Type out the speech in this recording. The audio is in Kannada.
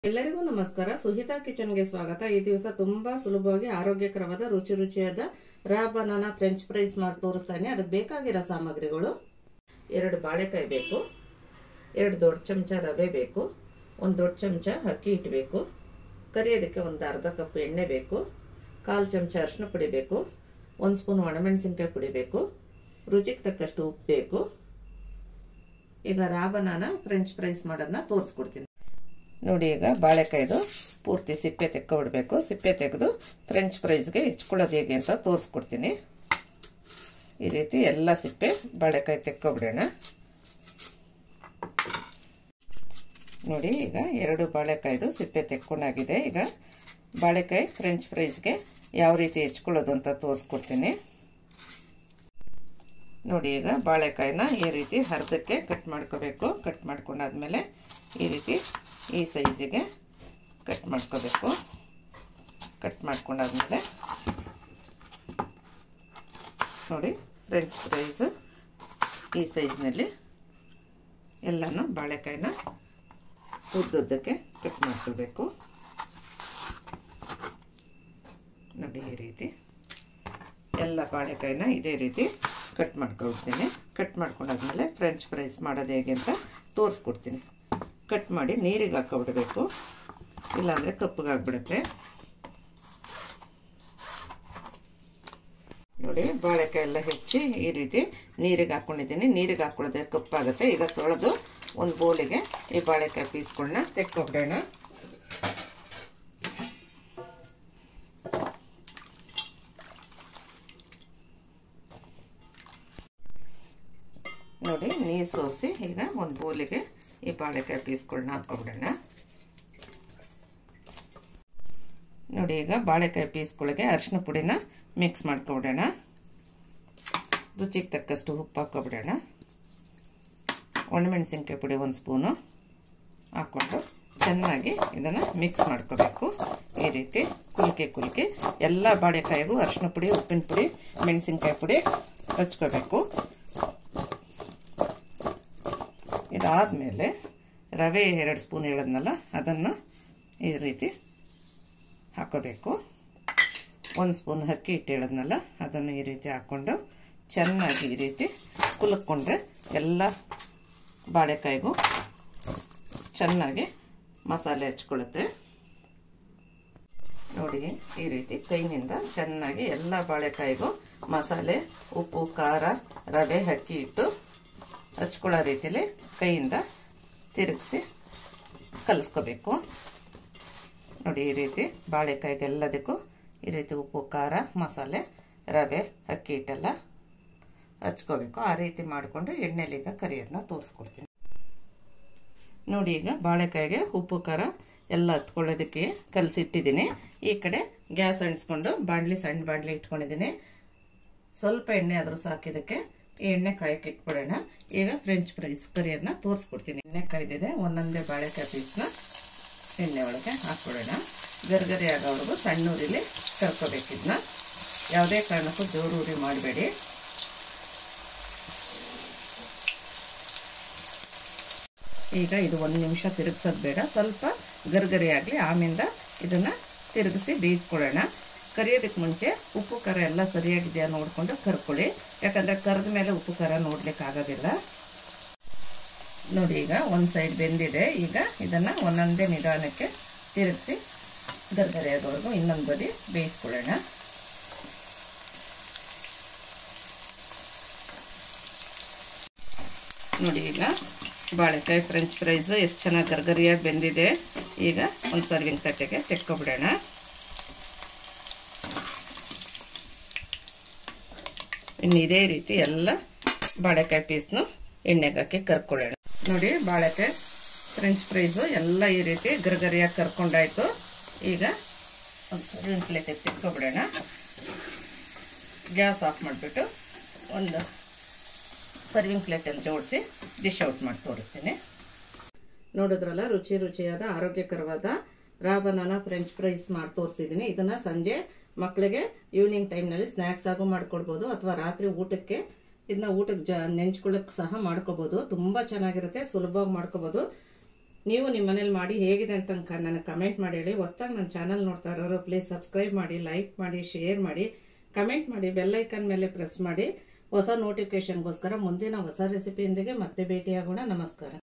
ಎಲ್ಲರಿಗೂ ನಮಸ್ಕಾರ ಸುಹಿತಾ ಕಿಚನ್ಗೆ ಸ್ವಾಗತ ಈ ದಿವಸ ತುಂಬಾ ಸುಲಭವಾಗಿ ಆರೋಗ್ಯಕರವಾದ ರುಚಿ ರುಚಿಯಾದ ರಾ ಬನಾನಾ ಫ್ರೆಂಚ್ ಫ್ರೈಸ್ ಮಾಡಿ ತೋರಿಸ್ತಾನೆ ಅದಕ್ಕೆ ಬೇಕಾಗಿರೋ ಸಾಮಗ್ರಿಗಳು ಎರಡು ಬಾಳೆಕಾಯಿ ಬೇಕು ಎರಡು ದೊಡ್ಡ ಚಮಚ ರವೆ ಬೇಕು ಒಂದು ದೊಡ್ಡ ಚಮಚ ಅಕ್ಕಿ ಹಿಟ್ಟು ಬೇಕು ಕರಿಯೋದಕ್ಕೆ ಒಂದು ಅರ್ಧ ಕಪ್ ಎಣ್ಣೆ ಬೇಕು ಕಾಲು ಚಮಚ ಅರಿಶಿನ ಪುಡಿ ಬೇಕು ಒಂದು ಸ್ಪೂನ್ ಒಣಮೆಣಸಿನ್ಕಾಯಿ ಪುಡಿ ಬೇಕು ರುಚಿಗೆ ತಕ್ಕಷ್ಟು ಉಪ್ಪು ಬೇಕು ಈಗ ರಾ ಬನಾನಾ ಫ್ರೆಂಚ್ ಫ್ರೈಸ್ ಮಾಡೋದನ್ನ ತೋರಿಸ್ಕೊಡ್ತೀನಿ ನೋಡಿ ಈಗ ಬಾಳೆಕಾಯ್ದು ಪೂರ್ತಿ ಸಿಪ್ಪೆ ತೆಕ್ಕೊಬಿಡ್ಬೇಕು ಸಿಪ್ಪೆ ತೆಗೆದು ಫ್ರೆಂಚ್ ಫ್ರೈಸ್ಗೆ ಹೆಚ್ಕೊಳ್ಳೋದು ಹೇಗೆ ಅಂತ ತೋರಿಸ್ಕೊಡ್ತೀನಿ ಈ ರೀತಿ ಎಲ್ಲ ಸಿಪ್ಪೆ ಬಾಳೆಕಾಯಿ ತೆಕ್ಕೊಬಿಡೋಣ ನೋಡಿ ಈಗ ಎರಡು ಬಾಳೆಕಾಯ್ದು ಸಿಪ್ಪೆ ತೆಕ್ಕೊಂಡಾಗಿದೆ ಈಗ ಬಾಳೆಕಾಯಿ ಫ್ರೆಂಚ್ ಫ್ರೈಸ್ಗೆ ಯಾವ ರೀತಿ ಹೆಚ್ಕೊಳ್ಳೋದು ಅಂತ ತೋರಿಸ್ಕೊಡ್ತೀನಿ ನೋಡಿ ಈಗ ಬಾಳೆಕಾಯಿನ ಈ ರೀತಿ ಅರ್ಧಕ್ಕೆ ಕಟ್ ಮಾಡ್ಕೋಬೇಕು ಕಟ್ ಮಾಡ್ಕೊಂಡಾದ್ಮೇಲೆ ಈ ರೀತಿ ಈ ಸೈಜಿಗೆ ಕಟ್ ಮಾಡ್ಕೋಬೇಕು ಕಟ್ ಮಾಡ್ಕೊಂಡಾದ್ಮೇಲೆ ನೋಡಿ ಫ್ರೆಂಚ್ ಫ್ರೈಸ್ ಈ ಸೈಜ್ನಲ್ಲಿ ಎಲ್ಲನೂ ಬಾಳೆಕಾಯಿನ ಉದ್ದುದ್ದಕ್ಕೆ ಕಟ್ ಮಾಡ್ಕೋಬೇಕು ನೋಡಿ ಈ ರೀತಿ ಎಲ್ಲ ಬಾಳೆಕಾಯಿನ ಇದೇ ರೀತಿ ಕಟ್ ಮಾಡ್ಕೊಳ್ತೀನಿ ಕಟ್ ಮಾಡ್ಕೊಂಡಾದ್ಮೇಲೆ ಫ್ರೆಂಚ್ ಫ್ರೈಸ್ ಮಾಡೋದು ಹೇಗೆ ಅಂತ ತೋರಿಸ್ಕೊಡ್ತೀನಿ ಕಟ್ ಮಾಡಿ ನೀರಿಗೆ ಹಾಕೊಬಿಡ್ಬೇಕು ಇಲ್ಲಾಂದರೆ ಕಪ್ಪಗಾಗ್ಬಿಡುತ್ತೆ ನೋಡಿ ಬಾಳೆಕಾಯಿ ಎಲ್ಲ ಹೆಚ್ಚಿ ಈ ರೀತಿ ನೀರಿಗೆ ಹಾಕ್ಕೊಂಡಿದ್ದೀನಿ ನೀರಿಗೆ ಹಾಕ್ಕೊಳ್ಳೋದ್ರೆ ಕಪ್ಪಾಗುತ್ತೆ ಈಗ ತೊಳೆದು ಒಂದು ಬೋಲಿಗೆ ಈ ಬಾಳೆಕಾಯಿ ಪೀಸ್ಗಳನ್ನ ತೆಕ್ಕೊಬಿಡೋಣ ನೋಡಿ ನೀರು ಸೋಸಿ ಈಗ ಒಂದು ಬೋಲಿಗೆ ಈ ಬಾಳೆಕಾಯಿ ಪೀಸ್ಗಳನ್ನ ಹಾಕ್ಕೊಬಿಡೋಣ ನೋಡಿ ಈಗ ಬಾಳೆಕಾಯಿ ಪೀಸ್ಗಳಿಗೆ ಅರಿಶಿನ ಪುಡಿನ ಮಿಕ್ಸ್ ಮಾಡ್ಕೊಬಿಡೋಣ ರುಚಿಗೆ ತಕ್ಕಷ್ಟು ಉಪ್ಪು ಹಾಕ್ಕೊಬಿಡೋಣ ಒಣಮೆಣಸಿನ್ಕಾಯಿ ಪುಡಿ ಒಂದು ಸ್ಪೂನು ಹಾಕ್ಕೊಂಡು ಚೆನ್ನಾಗಿ ಇದನ್ನು ಮಿಕ್ಸ್ ಮಾಡ್ಕೋಬೇಕು ಈ ರೀತಿ ಕುಲ್ಕೆ ಕುಲ್ಕೆ ಎಲ್ಲ ಬಾಳೆಕಾಯಿಗೂ ಅರಿಶಿನ ಪುಡಿ ಉಪ್ಪಿನ ಪುಡಿ ಮೆಣಸಿನ್ಕಾಯಿ ಪುಡಿ ಹಚ್ಕೋಬೇಕು ಇದಾದಮೇಲೆ ರವೆ ಎರಡು ಸ್ಪೂನ್ ಹೇಳದ್ನಲ್ಲ ಅದನ್ನು ಈ ರೀತಿ ಹಾಕೋಬೇಕು ಒಂದು ಸ್ಪೂನ್ ಅಕ್ಕಿ ಹಿಟ್ಟು ಹೇಳದ್ನಲ್ಲ ಅದನ್ನು ಈ ರೀತಿ ಹಾಕ್ಕೊಂಡು ಚೆನ್ನಾಗಿ ಈ ರೀತಿ ಕುಲಕ್ಕೊಂಡ್ರೆ ಎಲ್ಲ ಬಾಳೆಕಾಯಿಗೂ ಚೆನ್ನಾಗಿ ಮಸಾಲೆ ಹಚ್ಕೊಳ್ಳುತ್ತೆ ನೋಡಿ ಈ ರೀತಿ ಕೈನಿಂದ ಚೆನ್ನಾಗಿ ಎಲ್ಲ ಬಾಳೆಕಾಯಿಗೂ ಮಸಾಲೆ ಉಪ್ಪು ಖಾರ ರವೆ ಅಕ್ಕಿ ಹಿಟ್ಟು ಹಚ್ಕೊಳ್ಳೋ ರೀತಿಯಲ್ಲಿ ಕೈಯಿಂದ ತಿರುಗಿಸಿ ಕಲಿಸ್ಕೋಬೇಕು ನೋಡಿ ಈ ರೀತಿ ಬಾಳೆಕಾಯಿಗೆ ಎಲ್ಲದಕ್ಕೂ ಈ ರೀತಿ ಉಪ್ಪು ಖಾರ ಮಸಾಲೆ ರವೆ ಅಕ್ಕಿ ಹಿಟ್ಟೆಲ್ಲ ಹಚ್ಕೋಬೇಕು ಆ ರೀತಿ ಮಾಡಿಕೊಂಡು ಎಣ್ಣೆಲಿ ಈಗ ಕರಿಯೋದನ್ನ ತೋರಿಸ್ಕೊಡ್ತೀನಿ ನೋಡಿ ಈಗ ಬಾಳೆಕಾಯಿಗೆ ಉಪ್ಪು ಖಾರ ಎಲ್ಲ ಹತ್ಕೊಳ್ಳೋದಕ್ಕೆ ಕಲಸಿಟ್ಟಿದ್ದೀನಿ ಈ ಕಡೆ ಗ್ಯಾಸ್ ಅಂಟಿಸ್ಕೊಂಡು ಬಾಣಲಿ ಸಣ್ಣ ಬಾಣಲಿ ಇಟ್ಕೊಂಡಿದ್ದೀನಿ ಸ್ವಲ್ಪ ಎಣ್ಣೆ ಆದರೂ ಸಾಕಿದಕ್ಕೆ ಎಣ್ಣೆ ಕಾಯಕ್ಕೆ ಇಟ್ಬಿಡೋಣ ಈಗ ಫ್ರೆಂಚ್ ಫ್ರೈಸ್ ಕರಿಯೋದನ್ನ ತೋರಿಸ್ಕೊಡ್ತೀನಿ ಎಣ್ಣೆ ಕಾಯ್ದಿದೆ ಒಂದೊಂದೇ ಬಾಳೆಕಾಯಿ ಪೀಸ್ನ ಎಣ್ಣೆ ಒಳಗೆ ಹಾಕ್ಬಿಡೋಣ ಗರ್ಗರಿ ಆಗೋವರೆಗೂ ಸಣ್ಣ ಊರಿಲಿ ಕರ್ಕೋಬೇಕಿದ್ನ ಯಾವುದೇ ಕಾರಣಕ್ಕೂ ಜೋರು ಉರಿ ಮಾಡಬೇಡಿ ಈಗ ಇದು ಒಂದು ನಿಮಿಷ ತಿರುಗಿಸೋದು ಬೇಡ ಸ್ವಲ್ಪ ಗರ್ಗರಿ ಆಗಲಿ ಆಮೇಲೆ ಇದನ್ನು ತಿರುಗಿಸಿ ಬೇಯಿಸ್ಕೊಳ್ಳೋಣ ಕರಿಯೋದಕ್ಕೆ ಮುಂಚೆ ಉಪ್ಪು ಖಾರ ಎಲ್ಲ ಸರಿಯಾಗಿದೆಯಾ ನೋಡಿಕೊಂಡು ಕರ್ಕೊಳ್ಳಿ ಯಾಕಂದರೆ ಕರೆದ ಮೇಲೆ ಉಪ್ಪು ಖಾರ ನೋಡ್ಲಿಕ್ಕೆ ಆಗೋದಿಲ್ಲ ನೋಡಿ ಈಗ ಒಂದು ಸೈಡ್ ಬೆಂದಿದೆ ಈಗ ಇದನ್ನು ಒಂದೊಂದೇ ನಿಧಾನಕ್ಕೆ ತಿರುಗಿಸಿ ಗರ್ಗರಿ ಆಗೋವರೆಗೂ ಇನ್ನೊಂದು ಬದಿ ಬೇಯಿಸ್ಕೊಳ್ಳೋಣ ನೋಡಿ ಈಗ ಬಾಳೆಕಾಯಿ ಫ್ರೆಂಚ್ ಫ್ರೈಸ್ ಎಷ್ಟು ಚೆನ್ನಾಗಿ ಗರ್ಗರಿಯಾಗಿ ಬೆಂದಿದೆ ಈಗ ಒಂದು ಸರ್ವಿಂಗ್ ತಟ್ಟೆಗೆ ತೆಕ್ಕೊಬಿಡೋಣ ಇನ್ನು ಇದೇ ರೀತಿ ಎಲ್ಲ ಬಾಳೆಕಾಯಿ ಪೀಸ್ನು ಎಣ್ಣೆಗೆ ಹಾಕಿ ಕರ್ಕೊಳ್ಳೋಣ ನೋಡಿ ಬಾಳೆಕಾಯಿ ಫ್ರೆಂಚ್ ಫ್ರೈಸು ಎಲ್ಲ ಈ ರೀತಿ ಗರ್ಗರಿಯಾಗಿ ಕರ್ಕೊಂಡಾಯ್ತು ಈಗ ಒಂದು ಸರ್ವಿಂಗ್ ಪ್ಲೇಟಿಗೆ ತೆಕ್ಕೊಬಿಡೋಣ ಗ್ಯಾಸ್ ಆಫ್ ಮಾಡಿಬಿಟ್ಟು ಒಂದು ಸರ್ವಿಂಗ್ ಪ್ಲೇಟಲ್ಲಿ ಜೋಡಿಸಿ ಡಿಶ್ ಔಟ್ ಮಾಡಿ ತೋರಿಸ್ತೀನಿ ನೋಡಿದ್ರಲ್ಲ ರುಚಿ ರುಚಿಯಾದ ಆರೋಗ್ಯಕರವಾದ ರಾ ಬನಾನಾ ಫ್ರೆಂಚ್ ಫ್ರೈಸ್ ಮಾಡಿ ತೋರಿಸಿದ್ದೀನಿ ಇದನ್ನ ಸಂಜೆ ಮಕ್ಕಳಿಗೆ ಈವ್ನಿಂಗ್ ಟೈಮ್ನಲ್ಲಿ ಸ್ನ್ಯಾಕ್ಸ್ ಆಗು ಮಾಡ್ಕೊಡ್ಬೋದು ಅಥವಾ ರಾತ್ರಿ ಊಟಕ್ಕೆ ಇದನ್ನ ಊಟಕ್ಕೆ ಜ ನೆಂಚ್ಕೊಳ್ಳೋಕೆ ಸಹ ಮಾಡ್ಕೋಬೋದು ತುಂಬ ಚೆನ್ನಾಗಿರುತ್ತೆ ಸುಲಭವಾಗಿ ಮಾಡ್ಕೋಬೋದು ನೀವು ನಿಮ್ಮ ಮನೇಲಿ ಮಾಡಿ ಹೇಗಿದೆ ಅಂತ ನನಗೆ ಕಮೆಂಟ್ ಮಾಡಿ ಹೇಳಿ ಹೊಸ್ದಾಗಿ ನನ್ನ ಚಾನಲ್ ನೋಡ್ತಾ ಇರೋರು ಪ್ಲೀಸ್ ಸಬ್ಸ್ಕ್ರೈಬ್ ಮಾಡಿ ಲೈಕ್ ಮಾಡಿ ಶೇರ್ ಮಾಡಿ ಕಮೆಂಟ್ ಮಾಡಿ ಬೆಲ್ಲೈಕನ್ ಮೇಲೆ ಪ್ರೆಸ್ ಮಾಡಿ ಹೊಸ ನೋಟಿಫಿಕೇಶನ್ಗೋಸ್ಕರ ಮುಂದಿನ ಹೊಸ ರೆಸಿಪಿಯೊಂದಿಗೆ ಮತ್ತೆ ಭೇಟಿಯಾಗೋಣ ನಮಸ್ಕಾರ